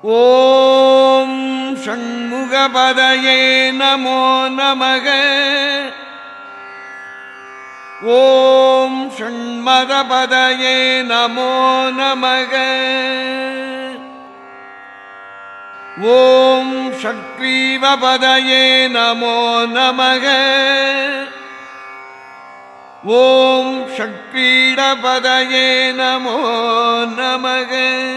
ஓம் ஷண்முகபதயே நமோ நமக ஓம் ஷண்மதபதயே நமோ நமக ஓம் ஷக்ரீவபதயே நமோ நமக ஓம் ஷக்ரீடபதயே நமோ நமக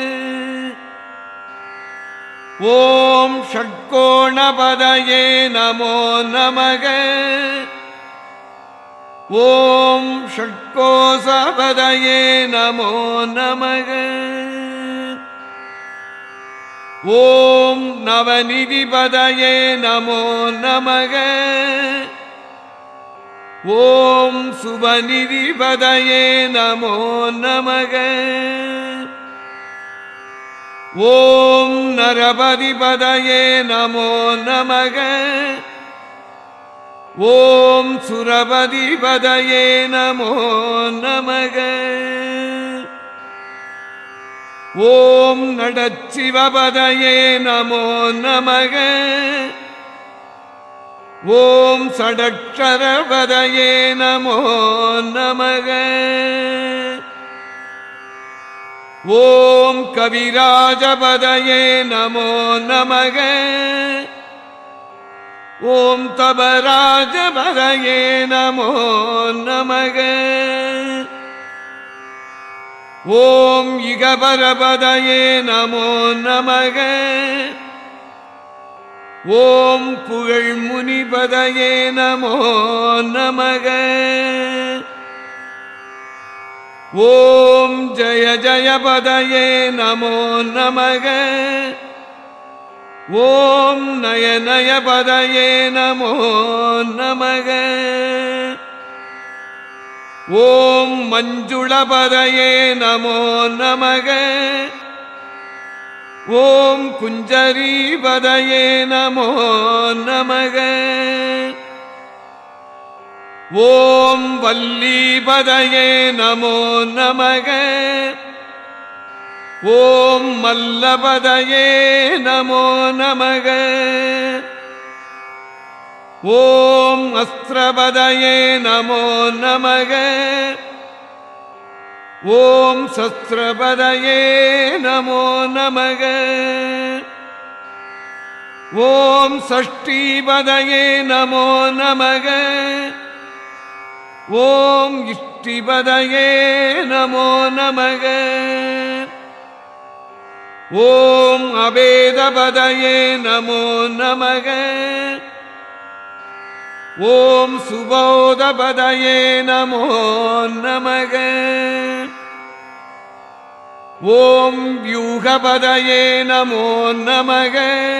ஓம் ஷட்கோணபதயே நமோ நமக ஓம் ஷட்கோசபதயே நமோ நமக ஓம் நவநிதிபதயே நமோ நமக ஓம் சுபநிதிபதயே நமோ நமக ஓம் நரபதிபதயே நமோ நமக ஓம் சுரபதிபதயே நமோ நமக ஓம் நடச்சிவபதயே நமோ நமக ஓம் சடக்ஷரபதயே நமோ நமக ஓம் கவிராஜபதயே நமோ நமக ஓம் தபராஜபதயே நமோ நமக ஓம் இகபரபதயே நமோ நமக ஓம் புகழ்முனிபதயே நமோ நமக ஓம் ஜய ஜயபதயே நமோ நமக ஓம் நயநயபதயே நமோ நமக ஓம் மஞ்சுளபதயே நமோ நமக ஓம் குஞ்சரீபதயே நமோ நமக ஓம் வல்லீபதயே நமோ நமக ஓம் மல்லபதயே நமோ நமக ஓம் அஸ்திரபதயே நமோ நமக ஓம் சஸ்திரபதயே நமோ நமக ஓம் சஷ்டிபதயே நமோ நமக ஓம் இஷ்டிபதயே நமோ நமக ஓம் அபேதபதயே நமோ நமக ஓம் சுபோதபதயே நமோ நமக ஓம் வியூகபதயே நமோ நமக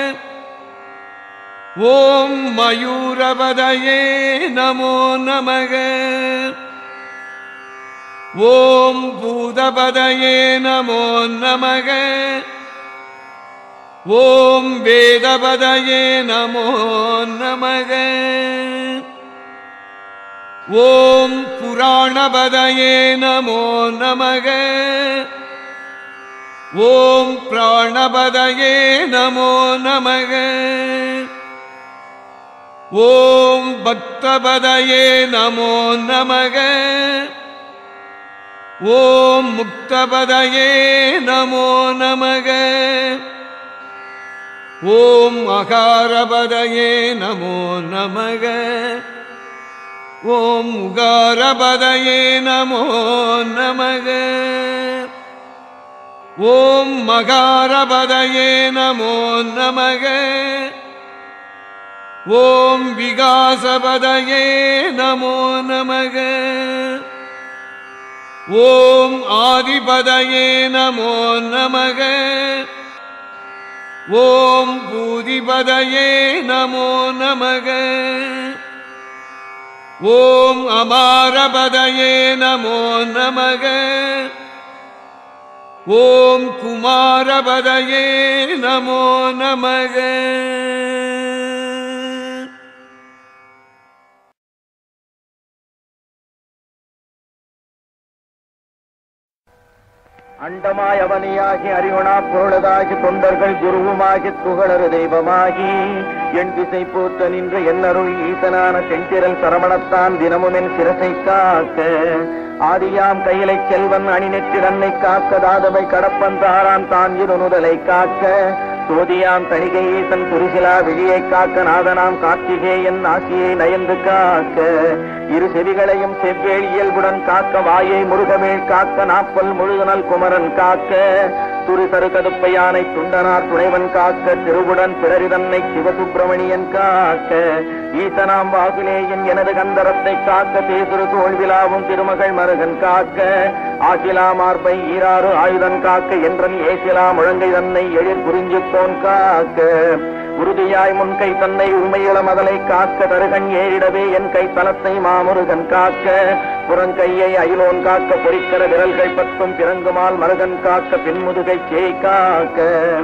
ஓம் மயூரபதயே நமோ நமக ஓம் பூதபதயே நமோ நமக ஓம் வேதபதயே நமோ நமக ஓம் புராணபதயே நமோ நமக ஓம் பிராணபதயே நமோ நமக ஓம் பக்தபதயே நமோ நமக ஓம் முக்தபதயே நமோ நமக ஓம் அகாரபதயே நமோ நமக ஓம் உகாரபதயே நமோ நமக ஓம் மகாரபதயே நமோ நமக ஓம் விகாசபதயே நமோ நமக ஓம் ஆதிபதயே நமோ நமக ஓம் பூதிபதயே நமோ நமக ஓம் அமாரபதயே நமோ நமக ஓம் குமாரபதயே நமோ நமக அண்டமாய் அவனியாகி அறிவனா பொருளதாகி தொண்டர்கள் குருவுமாகி துகளறு தெய்வமாகி என் திசை போத்த நின்ற என்னருள் ஈசனான செஞ்சிரல் சரவணத்தான் தினமும் என் சிரசை காக்க ஆதியாம் கையிலை செல்வன் அணிநெற்றில் அன்னை காக்க தாதவை கடப்பன் தாரான் தான் இருநுதலை காக்க சோதியாம் தணிகை ஈசன் துரிசிலா விழியை காக்க நாதனாம் கார்த்திகேயன் ஆசியை நயந்து காக்க இரு செவிகளையும் செவ்வேள் இயல்புடன் காக்க வாயை முருகமேல் காக்க நாப்பல் முழுதுனல் குமரன் காக்க துரு தரு கதுப்பை யானை துண்டனார் துணைவன் காக்க திருவுடன் பிறரிதன்னை சிவசுப்பிரமணியன் காக்க ஈசனாம் வாகுலேயன் எனது கந்தரத்தை காக்க பேசுரு தோல்விழாவும் திருமகள் மருகன் காக்க ஆசிலா மார்பை ஈராறு ஆயுதன் காக்க என்றன் ஏசிலா முழங்கை தன்னை எழில் புரிஞ்சு போன் காக்க உறுதியாய் முன்கை தன்னை உண்மையில மதலை காக்க தருகன் ஏறிடவே என் கை தலத்தை மாமுருகன் காக்க புறங்கையை அயிலோன் காக்க பொறிக்கிற விரல்கள் பத்தும் பிறங்குமால் மருகன் காக்க பின்முதுகை சேய் காக்க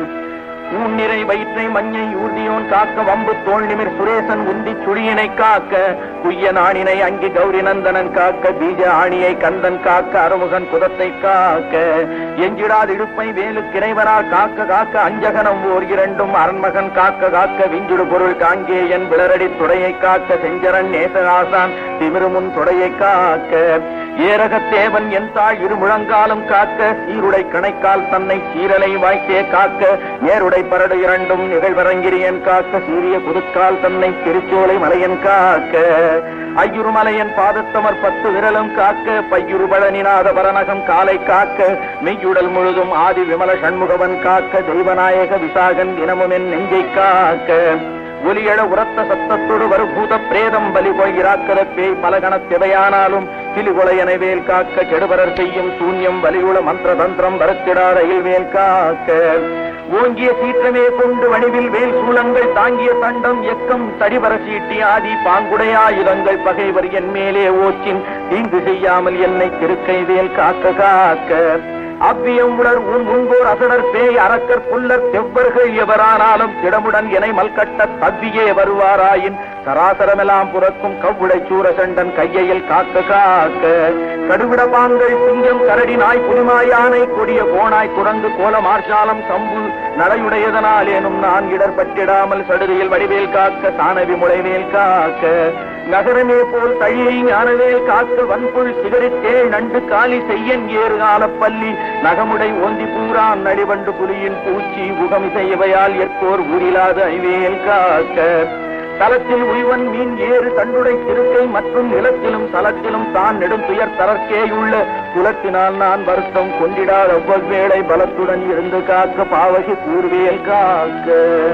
ஊன்னிறை வயிற்றை மஞ்சை ஊர்தியோன் காக்க வம்பு தோல் நிமிர் சுரேசன் உந்தி சுழியினை காக்க குய்ய நாணினை அங்கி கௌரி நந்தனன் காக்க பீஜ ஆணியை கந்தன் காக்க அருமுகன் குதத்தை காக்க எஞ்சிடாது இடுப்பை வேலு கிரைவரால் காக்க காக்க அஞ்சகனம் ஓர் இரண்டும் அரண்மகன் காக்க காக்க விஞ்சுடு பொருள் காங்கேயன் விளரடி துடையை காக்க செஞ்சரன் நேசராசான் திமிருமுன் துடையை காக்க ஏரகத்தேவன் என் தாழ் இரு முழங்காலும் காக்க சீருடை கணைக்கால் தன்னை சீரலை வாய்த்தே காக்க நேருடை பரடு இரண்டும் நிகழ்வரங்கிரியன் காக்க சீரிய புதுக்கால் தன்னை திருச்சோலை மலையன் காக்க ஐயுறு மலையன் பாதத்தமர் பத்து விரலும் காக்க பையுறு பழனிநாத பரணகம் காலை காக்க மெய்யுடல் முழுதும் ஆதி விமல சண்முகவன் காக்க தெய்வநாயக விசாகன் தினமும் என் நெஞ்சை காக்க ஒலியழ உரத்த சத்தத்தோடு வரு பூத பிரேதம் பலி போய் இராக்கிற பேய் பலகண திவையானாலும் கிளிகொலையனை வேல் காக்க கெடுபரர் செய்யும் சூன்யம் வலியுள மந்திர தந்திரம் வரத்திடாத வேல் காக்க ஓங்கிய சீற்றமே கொண்டு வடிவில் வேல் சூலங்கள் தாங்கிய தண்டம் எக்கம் தடிவர சீட்டி ஆதி பாங்குடையாயுதங்கள் பகைவர் என் மேலே ஓச்சின் தீங்கு செய்யாமல் என்னை திருக்கை வேல் காக்க காக்க அவ்வியம் உணர் உன் முன்போர் அசடர் பேய் அரக்கர் புல்லர் செவ்வர்கள் எவரானாலும் திடமுடன் எனை மல்கட்ட தவ்வியே வருவாராயின் சராசரமெல்லாம் புறக்கும் கவ்வுடை சூரசண்டன் கையையில் காக்க காக்க கடுவிட பாங்கள் சிங்கம் கரடி நாய் புலிமாயானை கொடிய கோணாய் குரங்கு கோல மார்ஷாலம் சம்பு நடையுடையதனால் எனும் நான் இடர்பட்டிடாமல் சடுதியில் வடிவேல் காக்க சாணவி முளைவேல் காக்க நகரமே போல் தழியை ஞானவேல் காக்க வன்புள் சிகரித்தேள் நண்டு காலி செய்யன் ஏறு பள்ளி நகமுடை ஓந்தி பூரான் நடிவண்டு புலியின் பூச்சி உகமிசை இவையால் எத்தோர் ஊரிலாத ஐவேல் காக்க தலத்தில் உய்வன் மீன் ஏறு தண்டுடை திருக்கை மற்றும் நிலத்திலும் தலத்திலும் தான் நெடும் துயர் தரற்கேயுள்ள குலத்தினால் நான் வருத்தம் கொண்டிடாத ஒவ்வொருவேளை பலத்துடன் இருந்து காக்க பாவகி கூர்வேல் காக்க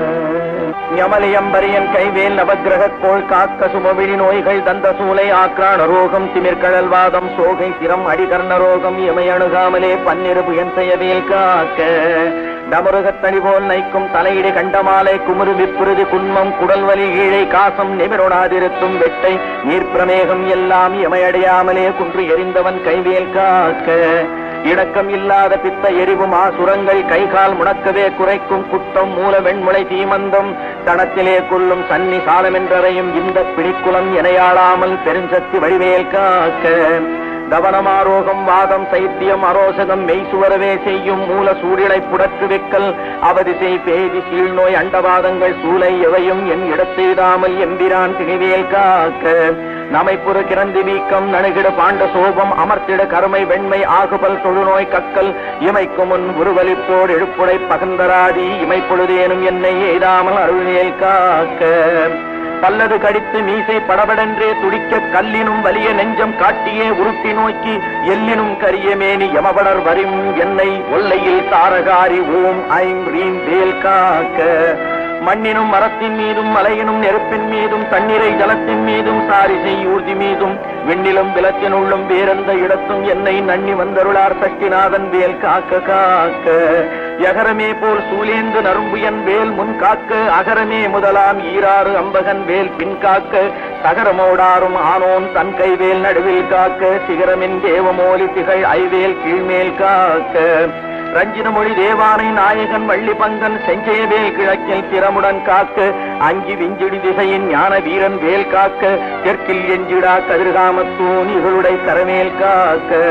யமலியம்பரியன் கைவேல் நவக்கிரக கோள் காக்க சுமவிழி நோய்கள் தந்த சூளை ஆக்ரான ரோகம் திமிர்கடல் வாதம் சோகை திறம் அடிகர்ண ரோகம் இமையணுகாமலே பன்னிரு புயன் செய்யவேல் காக்க டமருகத்தனி போல் நைக்கும் தலையிடு கண்டமாலை குமுறு விப்புறுதி குன்மம் குடல்வலி ஈழை காசம் நிமிரொடாதிருத்தும் வெட்டை நீர்ப்பிரமேகம் எல்லாம் எமையடையாமலே குன்று எரிந்தவன் கைவேல் காக்க இடக்கம் இல்லாத பித்த எரிவும் ஆசுரங்கள் கைகால் முடக்கவே குறைக்கும் குத்தம் மூல வெண்முளை தீமந்தம் தனத்திலே கொள்ளும் சன்னி சாலமென்றறையும் இந்த பிடிக்குலம் எனையாளாமல் பெருஞ்சக்தி வடிவேல் காக்க கவனமாரோகம் வாதம் சைத்தியம் அரோசகம் மெய்சுவரவே செய்யும் மூல சூழிலை புடற்று வெக்கல் அவதிசை பேதி கீழ்நோய் அண்டவாதங்கள் சூளை எவையும் என் இடத்தெய்தாமல் எம்பிரான் திணிவேல் காக்க நமைப்புற கிரந்தி வீக்கம் நணுகிட பாண்ட சோபம் அமர்த்திட கருமை வெண்மை ஆகுபல் தொழுநோய் கக்கல் இமைக்கும் முன் உருவலிப்போடு எழுப்புடை பகந்தராதி இமைப்பொழுதேனும் என்னை எய்தாமல் அருள்வேல் காக்க பல்லது கடித்து மீசை படபடென்றே துடிக்க கல்லினும் வலிய நெஞ்சம் காட்டியே உருட்டி நோக்கி எல்லினும் கரிய மேனி யமபடர் வரும் என்னை ஒல்லையில் தாரகாரி ஓம் ஐம் ரீம் வேல் காக்க மண்ணினும் மரத்தின் மீதும் மலையினும் நெருப்பின் மீதும் தண்ணீரை ஜலத்தின் மீதும் சாரிசை ஊர்தி மீதும் விண்ணிலும் விளக்கினுள்ளும் வேறெந்த இடத்தும் என்னை நன்னி வந்தருளார் சக்திநாதன் வேல் காக்க காக்க யகரமே போல் சூலேந்து நரும்புயன் வேல் முன் காக்க அகரமே முதலாம் ஈராறு அம்பகன் வேல் பின் காக்க சகரமோடாரும் ஆனோன் தன் கைவேல் நடுவில் காக்க சிகரமின் தேவமோலி திகழ் ஐவேல் கீழ்மேல் காக்க ரஞ்சின மொழி தேவானை நாயகன் வள்ளி பங்கன் செஞ்சேவேல் கிழக்கில் திறமுடன் காக்க அங்கி விஞ்சிடி திசையின் ஞான வீரன் வேல் காக்க தெற்கில் எஞ்சிடா கதிர்காமத்தூன் இகளுடை கரமேல் காக்க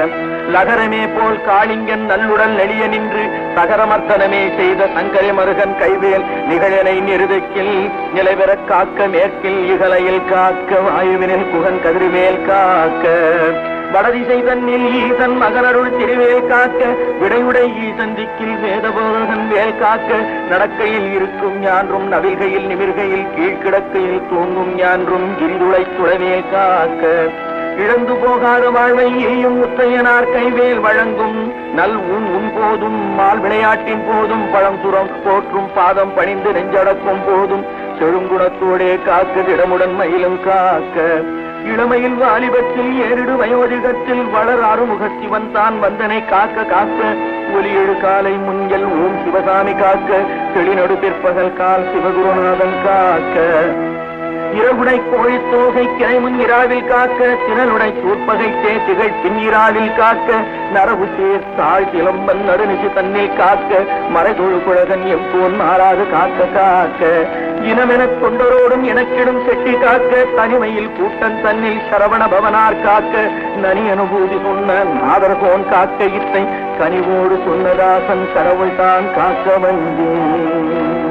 லகரமே போல் காளிங்கன் நல்லுடல் நெளிய நின்று சகரமர்த்தனமே செய்த சங்கரை மருகன் கைவேல் நிகழனை நிறுதக்கில் நிலைபெற காக்க மேற்கில் இகலையில் காக்க வாயுவினில் குகன் கதிர்வேல் காக்க வடதிசை தன்னில் ஈசன் மகனருள் திருவேல் காக்க விடையுடை ஈசன் திக்கில் வேதபோதகன் வேல் காக்க நடக்கையில் இருக்கும் ஞான்றும் நவில்கையில் நிமிர்கையில் கீழ்கிடக்கையில் தூங்கும் ஞான்றும் கிரிதுளை துளவேல் காக்க இழந்து போகாத வாழ்வை எய்யும் முத்தையனார் கைவேல் வழங்கும் நல் உன் உன் போதும் மால் விளையாட்டின் போதும் பழம் சுரம் போற்றும் பாதம் பணிந்து நெஞ்சடக்கும் போதும் செழுங்குணத்தோடே காக்க திடமுடன் மயிலும் காக்க இளமையில் வாலிபத்தில் ஏறிடு வயோதிகத்தில் வளர் அருமுகத்திவன் தான் வந்தனை காக்க காக்க ஒலி எழு காலை முஞ்சல் ஓம் சிவசாமி காக்க தெளிநடு பிற்பகல் கால் சிவகுருநாதன் காக்க இரவுடை கோழித் தோகை கிளைமுன் இராவில் காக்க திறனுடை சூர்பகை தேசிகள் பின்னிராவில் காக்க நரவு சேர் தாழ் சிலம்பன் நடுநிசி தன்னில் காக்க மறைதொழு குழகன் எம்போன் மாறாது காக்க காக்க இனமெனக் கொண்டரோடும் எனக்கிடும் செட்டி காக்க தனிமையில் கூட்டன் தன்னில் சரவண பவனார் காக்க நனி அனுபூதி சொன்ன நாதர்கோன் காக்க இத்தை கனிவோடு சொன்னதாசன் கடவுள் தான் காக்க வந்தேன்